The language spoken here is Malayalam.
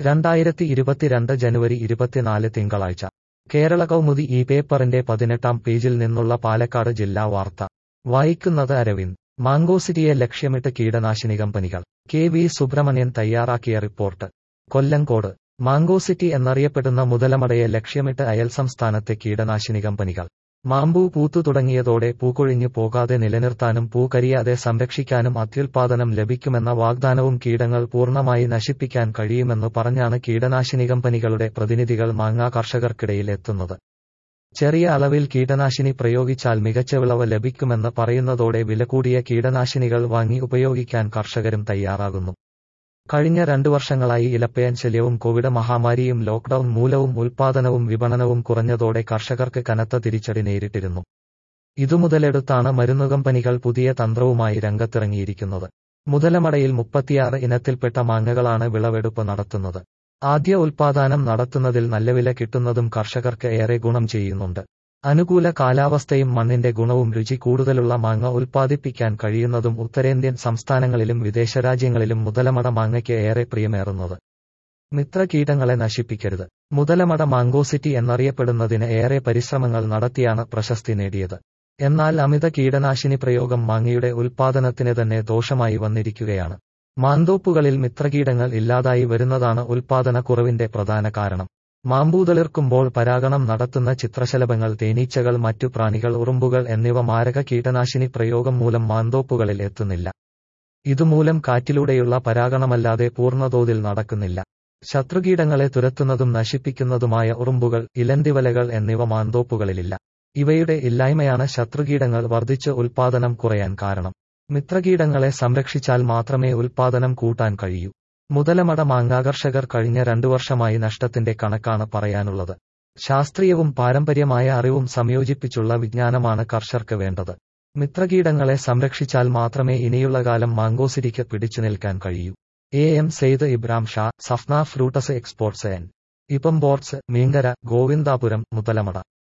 രണ്ടായിരത്തി ഇരുപത്തിരണ്ട് ജനുവരി ഇരുപത്തിനാല് തിങ്കളാഴ്ച കേരള കൗമുദി ഈ പേപ്പറിന്റെ പതിനെട്ടാം പേജിൽ നിന്നുള്ള പാലക്കാട് ജില്ലാ വാർത്ത വായിക്കുന്നത് അരവിന്ദ് മാങ്കോസിറ്റിയെ ലക്ഷ്യമിട്ട് കീടനാശിനി കമ്പനികൾ കെ വി സുബ്രഹ്മണ്യൻ തയ്യാറാക്കിയ റിപ്പോർട്ട് കൊല്ലങ്കോട് മാങ്കോസിറ്റി എന്നറിയപ്പെടുന്ന മുതലമടയെ ലക്ഷ്യമിട്ട് അയൽ സംസ്ഥാനത്തെ കീടനാശിനി കമ്പനികൾ മാമ്പൂ പൂത്തു തുടങ്ങിയതോടെ പൂക്കൊഴിഞ്ഞു പോകാതെ നിലനിർത്താനും പൂ കരിയാതെ സംരക്ഷിക്കാനും അത്യുൽപാദനം ലഭിക്കുമെന്ന വാഗ്ദാനവും കീടങ്ങൾ പൂർണ്ണമായി നശിപ്പിക്കാൻ കഴിയുമെന്ന് പറഞ്ഞാണ് കീടനാശിനി കമ്പനികളുടെ പ്രതിനിധികൾ മാങ്ങാ കർഷകർക്കിടയിൽ എത്തുന്നത് ചെറിയ അളവിൽ കീടനാശിനി പ്രയോഗിച്ചാൽ മികച്ച വിളവ് ലഭിക്കുമെന്ന് പറയുന്നതോടെ വില കൂടിയ കീടനാശിനികൾ വാങ്ങി ഉപയോഗിക്കാൻ കർഷകരും തയ്യാറാകുന്നു കഴിഞ്ഞ രണ്ടു വർഷങ്ങളായി ഇലപ്പയൻ ശല്യവും കോവിഡ് മഹാമാരിയും ലോക്ഡൌൺ മൂലവും ഉൽപാദനവും വിപണനവും കുറഞ്ഞതോടെ കർഷകർക്ക് കനത്ത തിരിച്ചടി നേരിട്ടിരുന്നു ഇതുമുതലെടുത്താണ് മരുന്നു കമ്പനികൾ പുതിയ തന്ത്രവുമായി രംഗത്തിറങ്ങിയിരിക്കുന്നത് മുതലമടയിൽ മുപ്പത്തിയാറ് ഇനത്തിൽപ്പെട്ട മാങ്ങകളാണ് വിളവെടുപ്പ് നടത്തുന്നത് ആദ്യ ഉൽപാദനം നടത്തുന്നതിൽ നല്ല വില കിട്ടുന്നതും കർഷകർക്ക് ഏറെ ഗുണം ചെയ്യുന്നുണ്ട് അനുകൂല കാലാവസ്ഥയും മണ്ണിന്റെ ഗുണവും രുചി കൂടുതലുള്ള മാങ്ങ ഉൽപ്പാദിപ്പിക്കാൻ കഴിയുന്നതും ഉത്തരേന്ത്യൻ സംസ്ഥാനങ്ങളിലും വിദേശരാജ്യങ്ങളിലും മുതലമട മാങ്ങയ്ക്ക് ഏറെ പ്രിയമേറുന്നത് മിത്രകീടങ്ങളെ നശിപ്പിക്കരുത് മുതലമട മാങ്കോസിറ്റി എന്നറിയപ്പെടുന്നതിന് ഏറെ പരിശ്രമങ്ങൾ നടത്തിയാണ് പ്രശസ്തി നേടിയത് എന്നാൽ അമിത കീടനാശിനി പ്രയോഗം മാങ്ങയുടെ ഉൽപാദനത്തിന് തന്നെ ദോഷമായി വന്നിരിക്കുകയാണ് മാന്തോപ്പുകളിൽ മിത്രകീടങ്ങൾ ഇല്ലാതായി വരുന്നതാണ് ഉൽപാദന കുറവിന്റെ പ്രധാന കാരണം മാമ്പൂതളിർക്കുമ്പോൾ പരാഗണം നടത്തുന്ന ചിത്രശലഭങ്ങൾ തേനീച്ചകൾ മറ്റു പ്രാണികൾ ഉറുമ്പുകൾ എന്നിവ മാരക കീടനാശിനി പ്രയോഗം മൂലം മാന്തോപ്പുകളിൽ എത്തുന്നില്ല ഇതുമൂലം കാറ്റിലൂടെയുള്ള പരാഗണമല്ലാതെ പൂർണ്ണതോതിൽ നടക്കുന്നില്ല ശത്രുകീടങ്ങളെ തുരത്തുന്നതും നശിപ്പിക്കുന്നതുമായ ഉറുമ്പുകൾ ഇലന്തിവലകൾ എന്നിവ മാന്തോപ്പുകളിലില്ല ഇവയുടെ ഇല്ലായ്മയാണ് ശത്രുകീടങ്ങൾ വർദ്ധിച്ച് ഉൽപാദനം കുറയാൻ കാരണം മിത്രകീടങ്ങളെ സംരക്ഷിച്ചാൽ മാത്രമേ ഉൽപാദനം കൂട്ടാൻ കഴിയൂ മുതലമട മാങ്ങാകർഷകർ കഴിഞ്ഞ രണ്ടു വർഷമായി നഷ്ടത്തിന്റെ കണക്കാണ് പറയാനുള്ളത് ശാസ്ത്രീയവും പാരമ്പര്യമായ അറിവും സംയോജിപ്പിച്ചുള്ള വിജ്ഞാനമാണ് കർഷകർക്ക് വേണ്ടത് മിത്രകീടങ്ങളെ സംരക്ഷിച്ചാൽ മാത്രമേ ഇനിയുള്ള കാലം മാങ്കോസിരിക്ക് പിടിച്ചു നിൽക്കാൻ കഴിയൂ A M Syed Ibram Shah Safna fruits exports and ഇപ്പം ബോർഡ്സ് മീങ്കര ഗോവിന്ദാപുരം മുതലമട